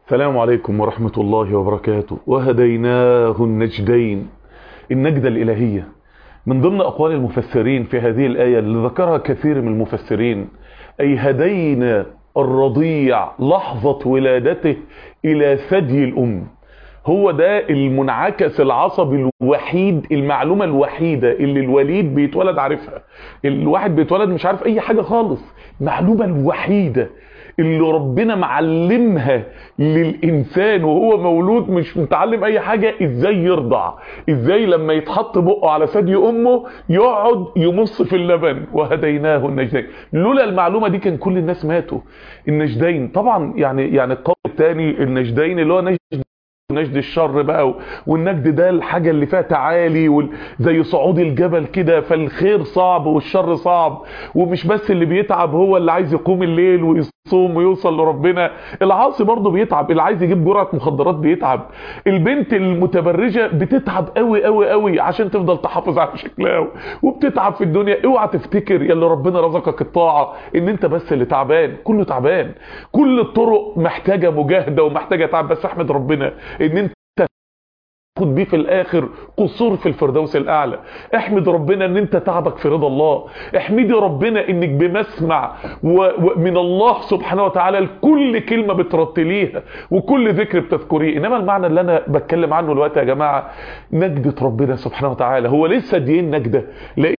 السلام عليكم ورحمة الله وبركاته وهديناه النجدين النجدة الإلهية من ضمن أقوال المفسرين في هذه الآية اللي ذكرها كثير من المفسرين أي هدينا الرضيع لحظة ولادته إلى ثدي الأم هو ده المنعكس العصبي الوحيد المعلومة الوحيدة اللي الوليد بيتولد عارفها الواحد بيتولد مش عارف أي حاجة خالص المعلومة الوحيدة اللي ربنا معلمها للإنسان وهو مولود مش متعلم أي حاجة إزاي يرضع إزاي لما يتحط بقه على ثدي أمه يقعد يمص في اللبن وهديناه النجدين لولا المعلومة دي كان كل الناس ماتوا النجدين طبعا يعني يعني القول الثاني النجدين اللي هو نجد نجد الشر بقى والنجد ده الحاجة اللي فيها تعالي وال... زي صعود الجبل كده فالخير صعب والشر صعب ومش بس اللي بيتعب هو اللي عايز يقوم الليل ويصوم ويوصل لربنا العاصي برضه بيتعب اللي عايز يجيب جرعة مخدرات بيتعب البنت المتبرجة بتتعب قوي قوي قوي عشان تفضل تحافظ على شكلها وبتتعب في الدنيا اوعى تفتكر يا اللي ربنا رزقك الطاعة ان انت بس اللي تعبان كله تعبان كل الطرق محتاجة مجاهدة ومحتاجة تعب بس احمد ربنا ان انت تاخد بيه في الاخر قصور في الفردوس الاعلى احمد ربنا ان انت تعبك في رضا الله احمدي ربنا انك بمسمع ومن الله سبحانه وتعالى لكل كلمة بترتليها وكل ذكر بتذكريه انما المعنى اللي انا بتكلم عنه الوقت يا جماعة نجدة ربنا سبحانه وتعالى هو لسه دين نجدة لان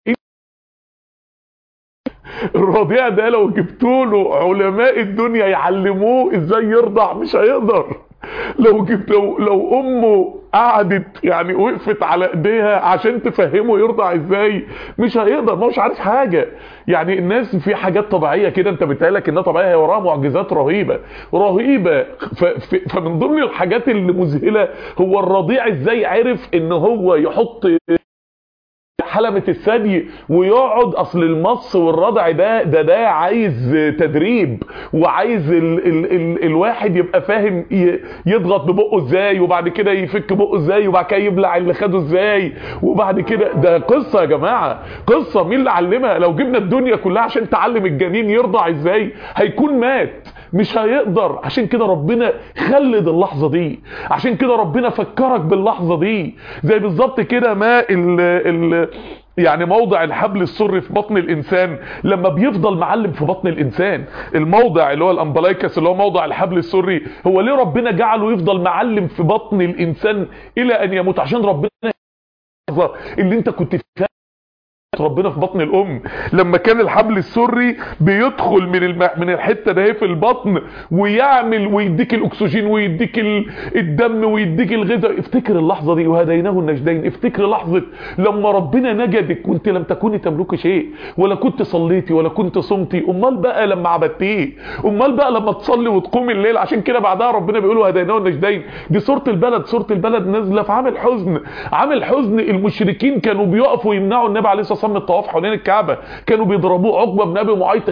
الرضيع ده لو جبتوا له علماء الدنيا يعلموه ازاي يرضع مش هيقدر لو جبت لو, لو امه قعدت يعني وقفت على ايديها عشان تفهمه يرضع ازاي مش هيقدر ما هوش عارف حاجه يعني الناس في حاجات طبيعيه كده انت بتقالك انها طبيعيه هي وراها معجزات رهيبه رهيبه فمن ضمن الحاجات اللي مذهله هو الرضيع ازاي عرف ان هو يحط حلمة الثدي ويقعد اصل المص والرضع ده ده ده عايز تدريب وعايز ال ال ال الواحد يبقى فاهم يضغط ببقه ازاي وبعد كده يفك بقه ازاي وبعد كده يبلع اللي خده ازاي وبعد كده ده قصة يا جماعة قصة مين اللي علمها لو جبنا الدنيا كلها عشان تعلم الجنين يرضع ازاي هيكون مات مش هيقدر عشان كده ربنا خلد اللحظة دي عشان كده ربنا فكرك باللحظة دي زي بالظبط كده ما ال ال يعني موضع الحبل السري في بطن الانسان لما بيفضل معلم في بطن الانسان الموضع اللي هو الامبلايكس اللي هو موضع الحبل السري هو ليه ربنا جعله يفضل معلم في بطن الانسان الى ان يموت عشان ربنا اللي انت كنت فاهم ربنا في بطن الام لما كان الحبل السري بيدخل من الم... من الحته ده في البطن ويعمل ويديك الاكسجين ويديك ال... الدم ويديك الغذاء افتكر اللحظه دي وهديناه النجدين افتكر لحظه لما ربنا نجدك وانت لم تكوني تملكي شيء ولا كنت صليتي ولا كنت صمتي امال بقى لما عبدتيه امال بقى لما تصلي وتقوم الليل عشان كده بعدها ربنا بيقول هديناه النجدين دي سوره البلد سوره البلد نازله في عامل حزن عامل حزن المشركين كانوا بيقفوا يمنعوا النبي عليه الصلاه والسلام الطواف حوالين الكعبة كانوا بيضربوه عقبة بن ابي معيط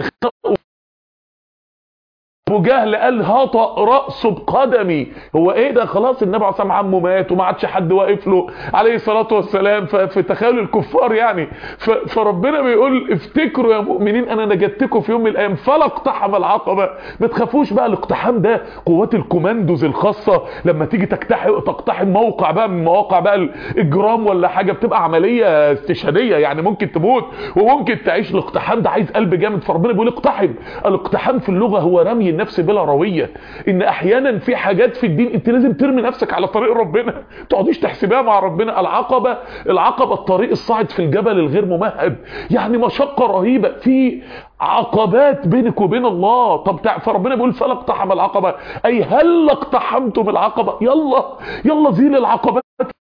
ابو جهل قال هطأ رأسه بقدمي هو ايه ده خلاص النبي عليه الصلاه عمه مات وما عادش حد واقف له عليه الصلاه والسلام في تخيل الكفار يعني فربنا بيقول افتكروا يا مؤمنين انا نجدتكم في يوم من الايام فلا اقتحم العقبه ما تخافوش بقى الاقتحام ده قوات الكوماندوز الخاصه لما تيجي تقتحم تقتحم موقع بقى من مواقع بقى الاجرام ولا حاجه بتبقى عمليه استشهاديه يعني ممكن تموت وممكن تعيش الاقتحام ده عايز قلب جامد فربنا بيقول اقتحم الاقتحام في اللغه هو رمي النفس بلا رويه ان احيانا في حاجات في الدين انت لازم ترمي نفسك على طريق ربنا ما تقعديش تحسبيها مع ربنا العقبه العقبه الطريق الصاعد في الجبل الغير ممهد يعني مشقه رهيبه في عقبات بينك وبين الله طب فربنا بيقول فلا اقتحم العقبه اي هل اقتحمتم العقبه يلا يلا زيل العقبات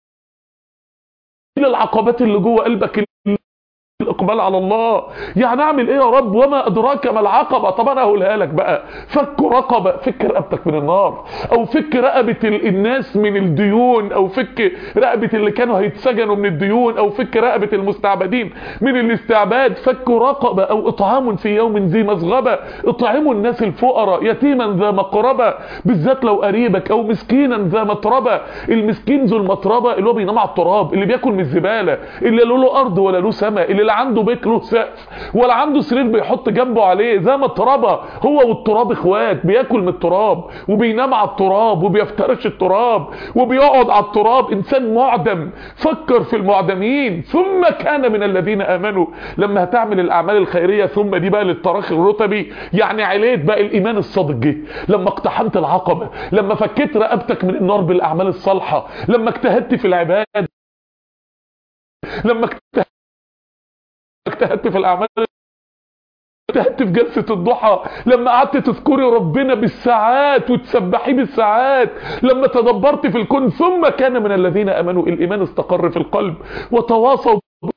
زيل العقبات اللي جوه قلبك الاقبال على الله يعني اعمل ايه يا رب وما ادراك ما العقبه طب انا هقولها لك بقى فك رقبه فك رقبتك من النار او فك رقبه الناس من الديون او فك رقبه اللي كانوا هيتسجنوا من الديون او فك رقبه المستعبدين من الاستعباد فك رقبه او اطعام في يوم ذي مسغبه اطعموا الناس الفقراء يتيما ذا مقربه بالذات لو قريبك او مسكينا ذا متربه المسكين ذو المتربه اللي هو بينام على التراب اللي بياكل من الزباله اللي لا له ارض ولا له سماء اللي لا عنده بيت له سقف ولا عنده سرير بيحط جنبه عليه زي ما الترابه هو والتراب اخوات بياكل من التراب وبينام على التراب وبيفترش التراب وبيقعد على التراب انسان معدم فكر في المعدمين ثم كان من الذين امنوا لما هتعمل الاعمال الخيريه ثم دي بقى للتراخي الرتبي يعني عليت بقى الايمان الصادق جه لما اقتحمت العقبه لما فكيت رقبتك من النار بالاعمال الصالحه لما اجتهدت في العباده لما اجتهدت في الاعمال اجتهدت في جلسة الضحى لما قعدت تذكري ربنا بالساعات وتسبحيه بالساعات لما تدبرت في الكون ثم كان من الذين امنوا الايمان استقر في القلب وتواصوا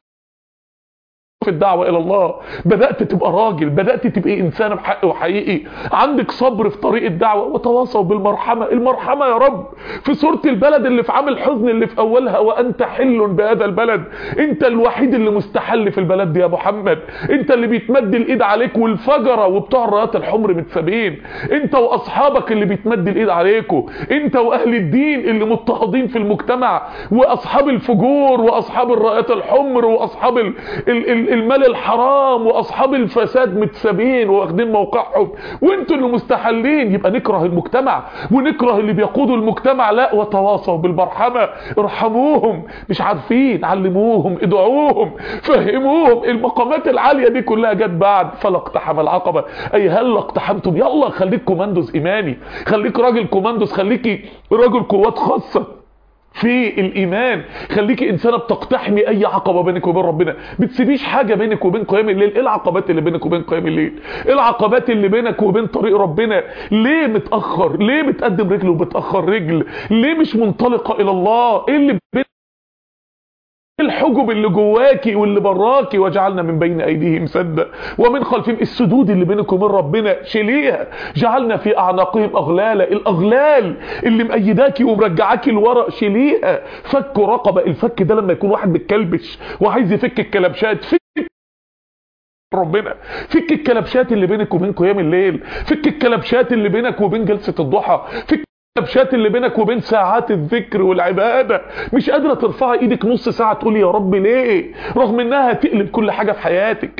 في الدعوة الى الله بدأت تبقى راجل بدأت تبقى انسان بحق وحقيقي عندك صبر في طريق الدعوة وتواصوا بالمرحمة المرحمة يا رب في سورة البلد اللي في عام الحزن اللي في اولها وانت حل بهذا البلد انت الوحيد اللي مستحل في البلد دي يا محمد انت اللي بيتمد الايد عليك والفجرة وبتوع الرايات الحمر متسابين انت واصحابك اللي بيتمد الايد عليكم انت واهل الدين اللي مضطهدين في المجتمع واصحاب الفجور واصحاب الرايات الحمر واصحاب ال ال ال المال الحرام واصحاب الفساد متسابين واخدين موقعهم وانتوا اللي مستحلين يبقى نكره المجتمع ونكره اللي بيقودوا المجتمع لا وتواصوا بالمرحمه ارحموهم مش عارفين علموهم ادعوهم فهموهم المقامات العاليه دي كلها جت بعد فلا اقتحم العقبه اي هل اقتحمتم يلا خليك كوماندوز ايماني خليك راجل كوماندوز خليكي راجل قوات خاصه في الايمان خليكي انسانه بتقتحمي اي عقبه بينك وبين ربنا بتسيبيش حاجه بينك وبين قيام الليل ايه العقبات اللي بينك وبين قيام الليل ايه العقبات اللي بينك وبين طريق ربنا ليه متاخر ليه بتقدم رجل وبتاخر رجل ليه مش منطلقه الى الله ايه اللي بين الحجب اللي جواكي واللي براكي وجعلنا من بين ايديهم سدا ومن خلفهم السدود اللي بينك وبين ربنا شيليها جعلنا في اعناقهم اغلالا الاغلال اللي مأيداكي ومرجعاكي لورا شيليها فكوا رقبه الفك ده لما يكون واحد متكلبش وعايز يفك الكلبشات فك ربنا فك الكلبشات اللي بينك وبين قيام الليل فك الكلبشات اللي بينك وبين جلسه الضحى فك الكبشات اللي بينك وبين ساعات الذكر والعبادة مش قادرة ترفعي ايدك نص ساعة تقولي يا رب ليه رغم انها تقلب كل حاجة في حياتك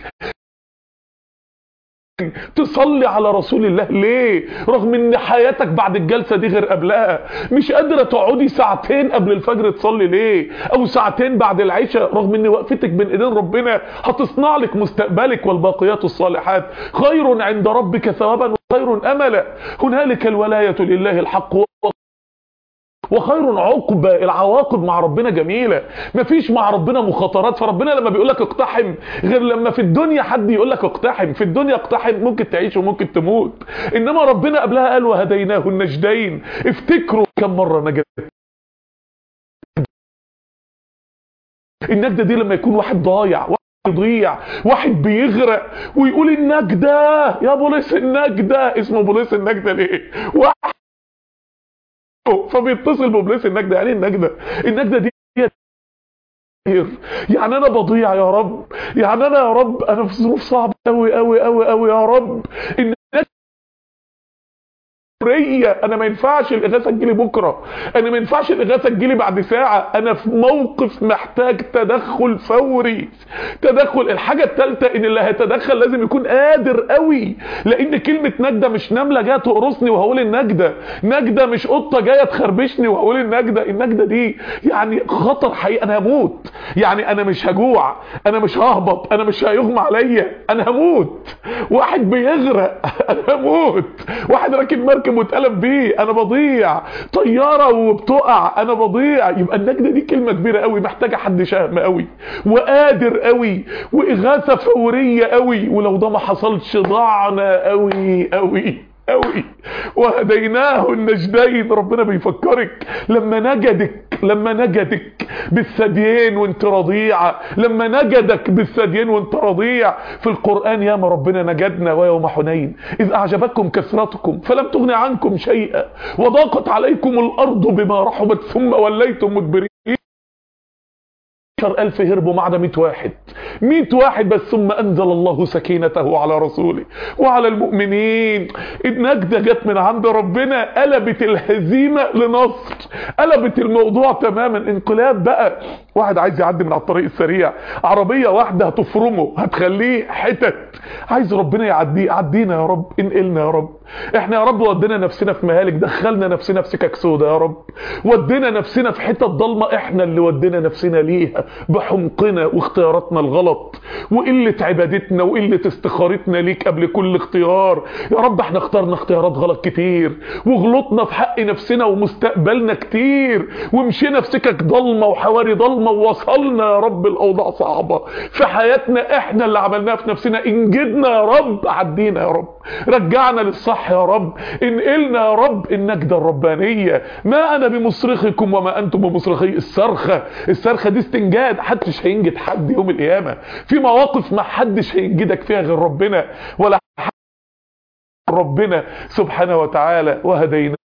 تصلي على رسول الله ليه رغم ان حياتك بعد الجلسة دي غير قبلها مش قادرة تقعدي ساعتين قبل الفجر تصلي ليه او ساعتين بعد العشاء رغم ان وقفتك بين ايدين ربنا هتصنع لك مستقبلك والباقيات الصالحات خير عند ربك ثوابا وخير املا هنالك الولاية لله الحق وخير عقبة العواقب مع ربنا جميلة مفيش مع ربنا مخاطرات فربنا لما بيقول لك اقتحم غير لما في الدنيا حد يقول لك اقتحم في الدنيا اقتحم ممكن تعيش وممكن تموت انما ربنا قبلها قال وهديناه النجدين افتكروا كم مرة نجد النجدة دي لما يكون واحد ضايع واحد يضيع واحد بيغرق ويقول النجدة يا بوليس النجدة اسمه بوليس النجدة ليه واحد فبيتصل ببوليس النجدة يعني النجدة النجدة دي يعني انا بضيع يا رب يعني انا يا رب انا في ظروف صعبه قوي قوي قوي قوي يا رب انا ما ينفعش الاغاثه تجيلي بكره انا ما ينفعش الاغاثه تجيلي بعد ساعه انا في موقف محتاج تدخل فوري تدخل الحاجه الثالثه ان اللي هيتدخل لازم يكون قادر قوي لان كلمه نجده مش نمله جايه تقرصني وهقول النجده نجده مش قطه جايه تخربشني وهقول النجده النجده دي يعني خطر حقيقي انا هموت يعني انا مش هجوع انا مش ههبط انا مش هيغمى عليا انا هموت واحد بيغرق انا هموت واحد راكب مركب واتقلب بيه انا بضيع طياره وبتقع انا بضيع يبقى النجده دي كلمه كبيره قوي محتاجه حد شهم قوي وقادر قوي واغاثه فوريه قوي ولو ده ما حصلش ضعنا قوي قوي قوي وهديناه النجدين ربنا بيفكرك لما نجدك لما نجدك بالثديين وانت رضيعة لما نجدك بالثديين وانت رضيع في القرآن ياما ربنا نجدنا ويوم حنين إذ أعجبتكم كثرتكم فلم تغن عنكم شيئا وضاقت عليكم الأرض بما رحبت ثم وليتم مدبرين ألف هربوا ما عدا 100 واحد 100 واحد بس ثم أنزل الله سكينته على رسوله وعلى المؤمنين النجدة جت من عند ربنا قلبت الهزيمة لنصر قلبت الموضوع تماما انقلاب بقى واحد عايز يعدي من على الطريق السريع عربية واحدة هتفرمه هتخليه حتت عايز ربنا يعديه عدينا يا رب انقلنا يا رب احنا يا رب ودينا نفسنا في مهالك دخلنا نفسنا في سكك سودا يا رب ودينا نفسنا في حتت ضلمة احنا اللي ودينا نفسنا ليها بحمقنا واختياراتنا الغلط وقلة عبادتنا وقلة استخارتنا ليك قبل كل اختيار يا رب احنا اخترنا اختيارات غلط كتير وغلطنا في حق نفسنا ومستقبلنا كتير ومشينا في سكك ضلمة وحواري ضلمة ووصلنا يا رب الاوضاع صعبة في حياتنا احنا اللي عملناها في نفسنا انجدنا يا رب عدينا يا رب رجعنا للصح يا رب انقلنا يا رب النجدة الربانية ما انا بمصرخكم وما انتم بمصرخي الصرخة الصرخة دي استنجاد محدش هينجد حد يوم القيامة في مواقف ما حدش هينجدك فيها غير ربنا ولا ربنا سبحانه وتعالى وهدينا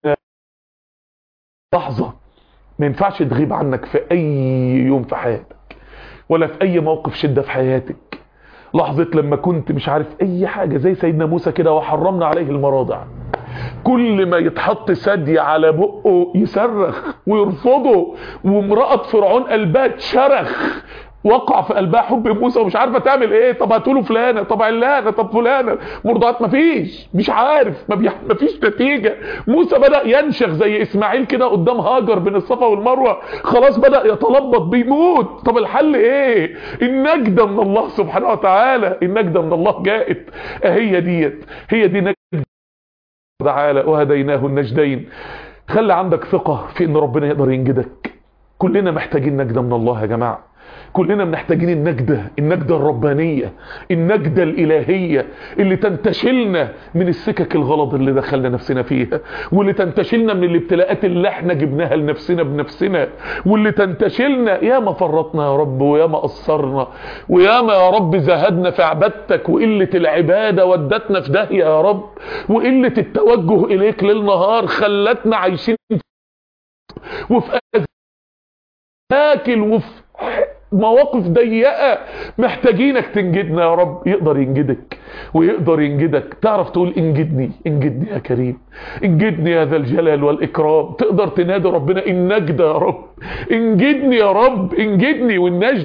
لحظة ما ينفعش تغيب عنك في اي يوم في حياتك ولا في اي موقف شدة في حياتك لحظة لما كنت مش عارف اي حاجة زي سيدنا موسى كده وحرمنا عليه المراضع كل ما يتحط ثدي على بقه يصرخ ويرفضه وامرأة فرعون قلبها تشرخ وقع في قلبها حب موسى ومش عارفه تعمل ايه طب هتقولوا فلانه طب علانه طب فلانه مرضعات مفيش مش عارف ما بيح... مفيش نتيجه موسى بدا ينشخ زي اسماعيل كده قدام هاجر بين الصفا والمروه خلاص بدا يتلبط بيموت طب الحل ايه النجده من الله سبحانه وتعالى النجده من الله جاءت هي ديت هي دي نجده تعالى وهديناه النجدين خلي عندك ثقه في ان ربنا يقدر ينجدك كلنا محتاجين نجده من الله يا جماعه كلنا محتاجين النجدة النجدة الربانية النجدة الإلهية اللي تنتشلنا من السكك الغلط اللي دخلنا نفسنا فيها واللي تنتشلنا من الابتلاءات اللي احنا جبناها لنفسنا بنفسنا واللي تنتشلنا يا ما فرطنا يا رب ويا ما قصرنا ويا ما يا رب زهدنا في عبادتك وقلة العبادة ودتنا في داهية يا رب وقلة التوجه إليك للنهار خلتنا عايشين وفي أكل وفي مواقف ضيقة محتاجينك تنجدنا يا رب يقدر ينجدك ويقدر ينجدك تعرف تقول انجدني انجدني يا كريم انجدني يا ذا الجلال والإكرام تقدر تنادي ربنا النجدة يا رب انجدني يا رب انجدني والنجد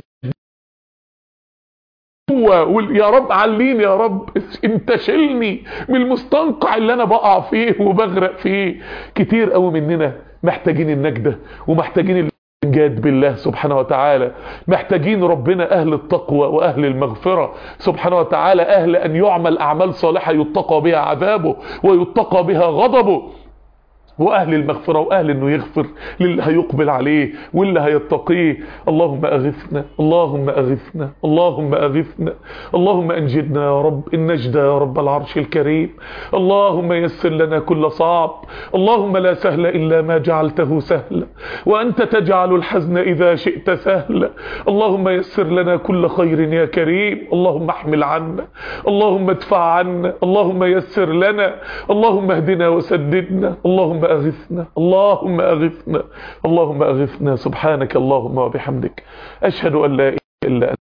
هو يا رب عليني يا رب انتشلني من المستنقع اللي انا بقع فيه وبغرق فيه كتير قوي مننا محتاجين النجدة ومحتاجين جاد بالله سبحانه وتعالى محتاجين ربنا أهل التقوى وأهل المغفرة سبحانه وتعالى أهل أن يعمل أعمال صالحة يتقى بها عذابه ويتقى بها غضبه واهل المغفرة واهل انه يغفر للي هيقبل عليه واللي هيتقيه اللهم اغثنا اللهم اغثنا اللهم اغثنا اللهم انجدنا يا رب النجدة يا رب العرش الكريم اللهم يسر لنا كل صعب اللهم لا سهل الا ما جعلته سهلا وانت تجعل الحزن اذا شئت سهلا اللهم يسر لنا كل خير يا كريم اللهم احمل عنا اللهم ادفع عنا اللهم يسر لنا اللهم اهدنا وسددنا اللهم أغثنا اللهم أغثنا اللهم أغثنا سبحانك اللهم وبحمدك أشهد أن لا إله إلا أنت